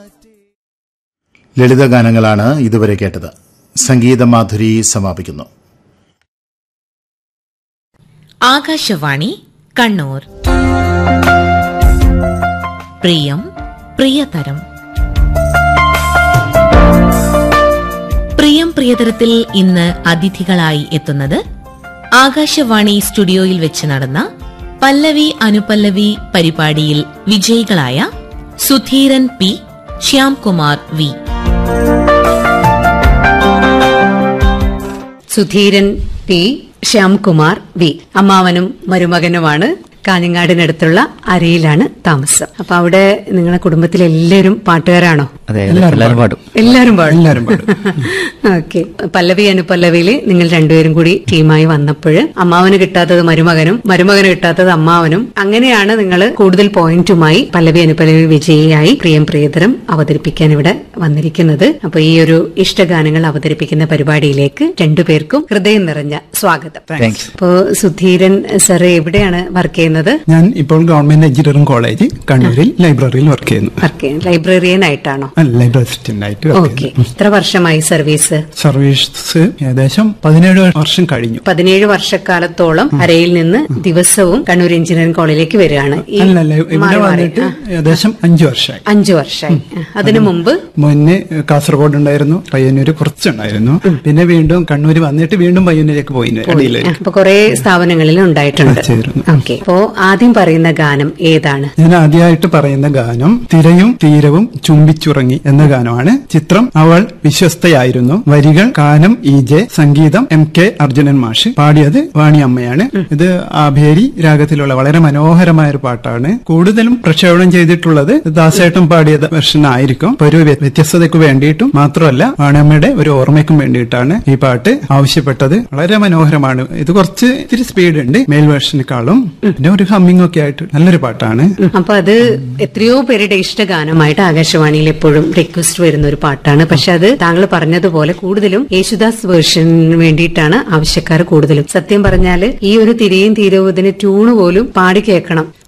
ലളിതഗാനങ്ങളാണ് ഇതുവരെ കേട്ടത് സംഗീതമാധുരി സമാപിക്കുന്നു ആകാശവാണി കണ്ണൂർ പ്രിയം പ്രിയതരം പ്രിയം പ്രിയതരത്തിൽ ഇന്ന് അതിഥികളായി എത്തുന്നത് ആകാശവാണി സ്റ്റുഡിയോയിൽ വെച്ച് നടന്ന പല്ലവി അനുപല്ലവി പരിപാടിയിൽ വിജയികളായ Sudheeran P Shyamkumar V Sudheeran P Shyamkumar V അമ്മാവനും മരുമകനുമാണ് കാഞ്ഞങ്ങാടിനടുത്തുള്ള അരയിലാണ് താമസം അപ്പൊ അവിടെ നിങ്ങളെ കുടുംബത്തിലെ എല്ലാവരും പാട്ടുകാരാണോ അതെ അതെ എല്ലാവരും പാടും എല്ലാരും പാടും എല്ലാവരും പാടും ഓക്കെ പല്ലവി അനുപല്ലവിയില് നിങ്ങൾ രണ്ടുപേരും കൂടി ടീമായി വന്നപ്പോൾ അമ്മാവന് കിട്ടാത്തത് മരുമകനും മരുമകന് കിട്ടാത്തത് അമ്മാവനും അങ്ങനെയാണ് നിങ്ങൾ കൂടുതൽ പോയിന്റുമായി പല്ലവി അനുപല്ലവി വിജയിയായി പ്രിയം പ്രിയതരം അവതരിപ്പിക്കാൻ ഇവിടെ വന്നിരിക്കുന്നത് അപ്പൊ ഈ ഒരു ഇഷ്ടഗാനങ്ങൾ അവതരിപ്പിക്കുന്ന പരിപാടിയിലേക്ക് രണ്ടുപേർക്കും ഹൃദയം നിറഞ്ഞ സ്വാഗതം താങ്ക്സ് അപ്പോ സുധീരൻ സാറ് എവിടെയാണ് വർക്ക് ചെയ്യുന്നത് ഞാൻ ഇപ്പോൾ ഗവൺമെന്റ് എഞ്ചിനീയറിംഗ് കോളേജ് കണ്ണൂരിൽ ലൈബ്രറിയിൽ വർക്ക് ചെയ്യുന്നു വർക്ക് ചെയ്യുന്നത് ലൈബ്രറിയൻ ആയിട്ടാണോ അല്ല, ലൈബ്രറി അസിസ്റ്റന്റ് ആയിട്ട് വർക്ക് ഓക്കെ ചെയ്യുന്നു എത്ര വർഷമായി സർവീസ് സർവീസ് ഏകദേശം പതിനേഴ് വർഷം കഴിഞ്ഞു പതിനേഴ് വർഷക്കാലത്തോളം അരയിൽ നിന്ന് ദിവസവും കണ്ണൂർ എഞ്ചിനീയറിംഗ് കോളേജിലേക്ക് വരികയാണ് ഈ അല്ല അല്ല ഇവിടെ മാറി മാറി. വന്നിട്ട് ആ, ഏകദേശം അഞ്ചു വർഷമായി അഞ്ചു വർഷമായി അതിനു മുമ്പ് മുന്നേ കാസർഗോഡ് ഉണ്ടായിരുന്നു പയ്യന്നൂര് കുറച്ചുണ്ടായിരുന്നു പിന്നെ വീണ്ടും കണ്ണൂര് വന്നിട്ട് വീണ്ടും പയ്യന്നൂരേക്ക് പോയി ഇടയിലേക്ക് അപ്പൊ കുറെ സ്ഥാപനങ്ങളിൽ ഉണ്ടായിട്ടുണ്ട് ചേർന്നു. ഓക്കെ അപ്പോ ആദ്യം പറയുന്ന ഗാനം ഏതാണ് ഞാൻ ആദ്യമായിട്ട് പറയുന്ന ഗാനം തിരയും തീരവും ചുംബിച്ചുറങ്ങി എന്ന ഗാനമാണ് ചിത്രം അവൾ വിശ്വസ്തയായിരുന്നു വരികൾ കാനം ഇ ജെ സംഗീതം എം കെ അർജുനൻ മാഷ് പാടിയത് വാണി അമ്മയാണ് ഇത് ആഭേരി രാഗത്തിലുള്ള വളരെ മനോഹരമായ ഒരു പാട്ടാണ് കൂടുതലും പ്രക്ഷേപണം ചെയ്തിട്ടുള്ളത് ദാസേട്ടൻ പാടിയ വെർഷൻ ആയിരിക്കും അപ്പൊ ഒരു വ്യ- വ്യത്യസ്തതയ്ക്ക് വേണ്ടിയിട്ടും മാത്രമല്ല വാണിയമ്മയുടെ ഒരു ഓർമ്മയ്ക്കും വേണ്ടിയിട്ടാണ് ഈ പാട്ട് ആവശ്യപ്പെട്ടത് വളരെ മനോഹരമാണ് ഇത് കുറച്ച് ഇത്തിരി സ്പീഡ് ഉണ്ട് മെയിൽ വേർഷനേക്കാളും പിന്നെ ഒരു ഹമ്മിങ് ഒക്കെ ആയിട്ട് നല്ലൊരു പാട്ടാണ് അപ്പൊ അത് എത്രയോ പേരുടെ ഇഷ്ടഗാനമായിട്ട് ആകാശവാണിയിൽ എപ്പോഴും റിക്വസ്റ്റ് വരുന്ന ഒരു പാട്ടാണ് പക്ഷെ അത് താങ്കൾ പറഞ്ഞതുപോലെ കൂടുതലും യേശുദാസ് വേർഷന് വേണ്ടിയിട്ടാണ് ആവശ്യക്കാർ കൂടുതലും സത്യം പറഞ്ഞാല് ഈ ഒരു തിരയും തീരവും ഇതിന് ട്യൂണ് പോലും പാടി കേൾക്കണം